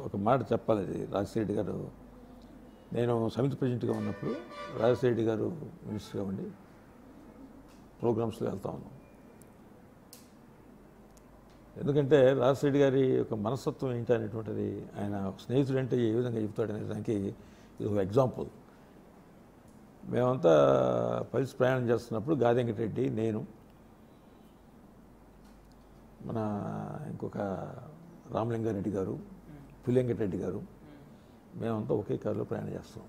ఒక మాట చెప్పాలి అది రాజశేఖరెడ్డి గారు నేను సమితి ప్రెసిడెంట్గా ఉన్నప్పుడు రాజశేఖరెడ్డి గారు మినిస్టర్గా ఉండి ప్రోగ్రామ్స్లో వెళ్తా ఉన్నాం ఎందుకంటే రాజశేఖరెడ్డి గారి యొక్క మనస్తత్వం ఏంటి అనేటువంటిది ఆయన స్నేహితుడు అంటే ఏ విధంగా చెప్తాడు అనే దానికి ఇది ఒక ఎగ్జాంపుల్ మేమంతా కలిసి ప్రయాణం చేస్తున్నప్పుడు గాదెంకటరెడ్డి నేను మన ఇంకొక రామలింగారెడ్డి గారు పులింగరెడ్డి గారు మేమంతా ఒకే కారులో ప్రయాణం చేస్తాం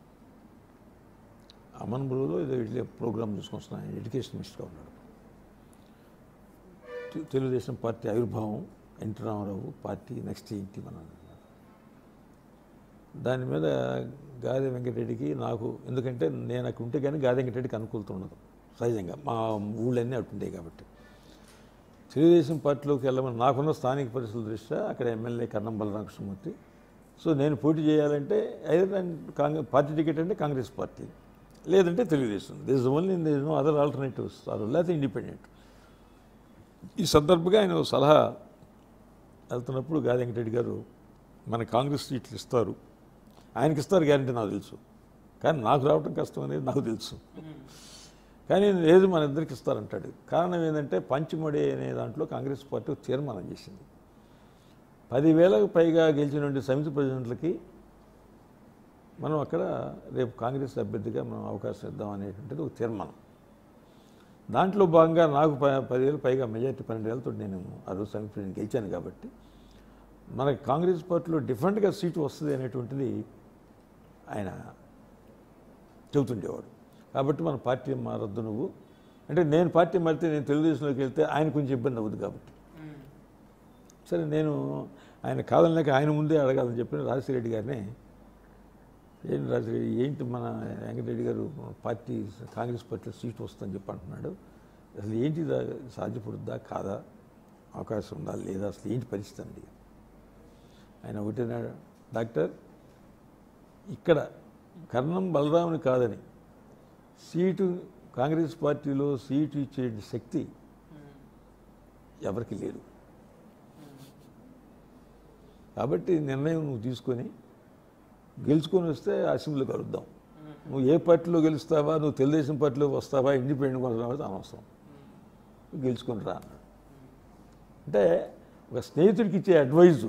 అమన్బురులో ఏదో ఇట్లే ప్రోగ్రామ్ చూసుకొస్తున్నాను ఆయన ఎడ్యుకేషన్ మినిస్టర్గా ఉన్నాడు తె- తెలుగుదేశం పార్టీ ఆవిర్భావం ఎన్టీ రామారావు పార్టీ నెక్స్ట్ ఏంటి మన దాని మీద గాది వెంకటరెడ్డికి నాకు ఎందుకంటే నేను అక్కడ ఉంటే కానీ గాది వెంకటరెడ్డికి అనుకూలత ఉండదు సహజంగా మా ఊళ్ళన్నీ అటుంటాయి కాబట్టి తెలుగుదేశం పార్టీలోకి వెళ్ళమని నాకున్న స్థానిక పరిస్థితుల దృష్ట్యా అక్కడ ఎమ్మెల్యే కన్నం బలరామకృష్ణమూర్తి సో నేను పోటీ చేయాలంటే ఐదర్ కాంగ్రెస్ పార్టీ టికెట్ అంటే కాంగ్రెస్ పార్టీ లేదంటే Telugu Desam this only this no other alternatives are లేకపోతే ఇండిపెండెంట్ ఈ సందర్భంగా ఆయన ఓ సలహా వెళ్తున్నప్పుడు గాది వెంకటరెడ్డి గారు మన కాంగ్రెస్ సీట్లు ఇస్తారు ఆయనకి ఇస్తారు గ్యారంటీ నాకు తెలుసు కానీ నాకు రావటం కష్టం అనేది నాకు తెలుసు కానీ లేదు మన ఇద్దరికి ఇస్తారంటాడు కారణం ఏంటంటే పంచమడి అనే దాంట్లో కాంగ్రెస్ పార్టీ ఒక తీర్మానం చేసింది పదివేలకు పైగా గెలిచినటువంటి సమితి ప్రెసిడెంట్లకి మనం అక్కడ రేపు కాంగ్రెస్ అభ్యర్థిగా మనం అవకాశం ఇద్దాం అనేటువంటిది ఒక తీర్మానం దాంట్లో భాగంగా నాకు ప పదివేలు పైగా మెజార్టీ పన్నెండు వేలతో నేను ఆ రోజు సమితి ప్రెసిడెంట్ గెలిచాను కాబట్టి మనకి కాంగ్రెస్ పార్టీలో డిఫరెంట్గా సీటు వస్తుంది అనేటువంటిది ఆయన చెబుతుండేవాడు కాబట్టి మన పార్టీ మారద్దు నువ్వు అంటే నేను పార్టీ మారితే నేను తెలుగుదేశంలోకి వెళ్తే ఆయన కొంచెం ఇబ్బంది అవ్వదు కాబట్టి సరే నేను ఆయన కాదనలేక ఆయన ముందే అడగాలని చెప్పిన రాజశేఖర రెడ్డి గారిని ఏంటి రాజశేఖర ఏంటి మన వెంకటరెడ్డి గారు పార్టీ కాంగ్రెస్ పార్టీలో సీట్ వస్తుందని చెప్పి అంటున్నాడు అసలు ఏంటి దా- సాధ్యపడుద్దా కాదా అవకాశం ఉందా లేదా అసలు ఏంటి పరిస్థితి అండి ఆయన ఒకటేనాడు డాక్టర్ ఇక్కడ కర్ణం బలరాముని కాదని సీటు కాంగ్రెస్ పార్టీలో సీటు ఇచ్చే శక్తి ఎవరికి లేదు కాబట్టి నిర్ణయం నువ్వు తీసుకొని గెలుచుకొని వస్తే అసెంబ్లీ కలుద్దాం నువ్వు ఏ పార్టీలో గెలుస్తావా నువ్వు తెలుగుదేశం పార్టీలో వస్తావా ఇండిపెండెంట్ వస్తావా అనవసరం నువ్వు గెలుచుకొని రా అన్నాడు అంటే ఒక స్నేహితుడికి ఇచ్చే అడ్వైజు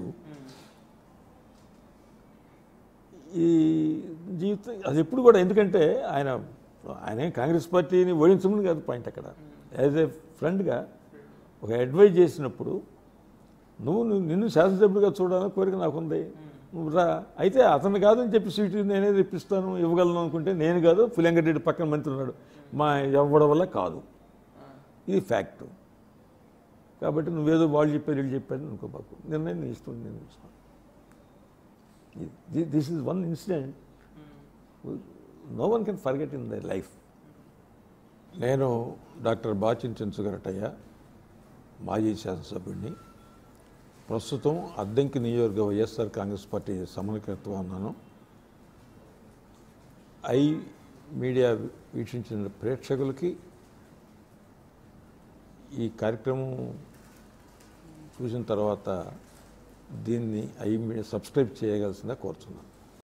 ఈ జీవితం అది ఎప్పుడు కూడా ఎందుకంటే ఆయన ఆయన కాంగ్రెస్ పార్టీని ఓడించమని కాదు పాయింట్ అక్కడ యాజ్ ఏ ఫ్రెండ్గా ఒక అడ్వైజ్ చేసినప్పుడు నువ్వు నువ్వు- నిన్ను శాసనసభ్యుడిగా చూడాలని కోరిక నాకుంది నువ్వు రా అయితే అతను కాదని చెప్పి సీటు నేనే తెప్పిస్తాను ఇవ్వగలను అనుకుంటే నేను కాదు పులింగరెడ్డి పక్కన మంత్రి ఉన్నాడు మా ఇవ్వడం వల్ల కాదు ఇది ఫ్యాక్ట్ కాబట్టి నువ్వేదో వాళ్ళు చెప్పారు వీళ్ళు చెప్పారు అనుకోబాకు నిర్ణయం నీ ఇష్టం నేను ఇస్తాను this is one incident no one can forget in the life నేను డాక్టర్ బాచిన్ చెంచుగరటయ్య మాజీ శాసనసభ్యుడిని ప్రస్తుతం అద్దెంకి నియోజకవర్గ వైఎస్ఆర్ కాంగ్రెస్ పార్టీ సమన్వయకర్తగా ఉన్నాను ఐ మీడియా వీక్షించిన ప్రేక్షకులకి ఈ కార్యక్రమం చూసిన తర్వాత దీన్ని ఐ మీడియా సబ్స్క్రైబ్ చేయగలసిందిగా కోరుతున్నాను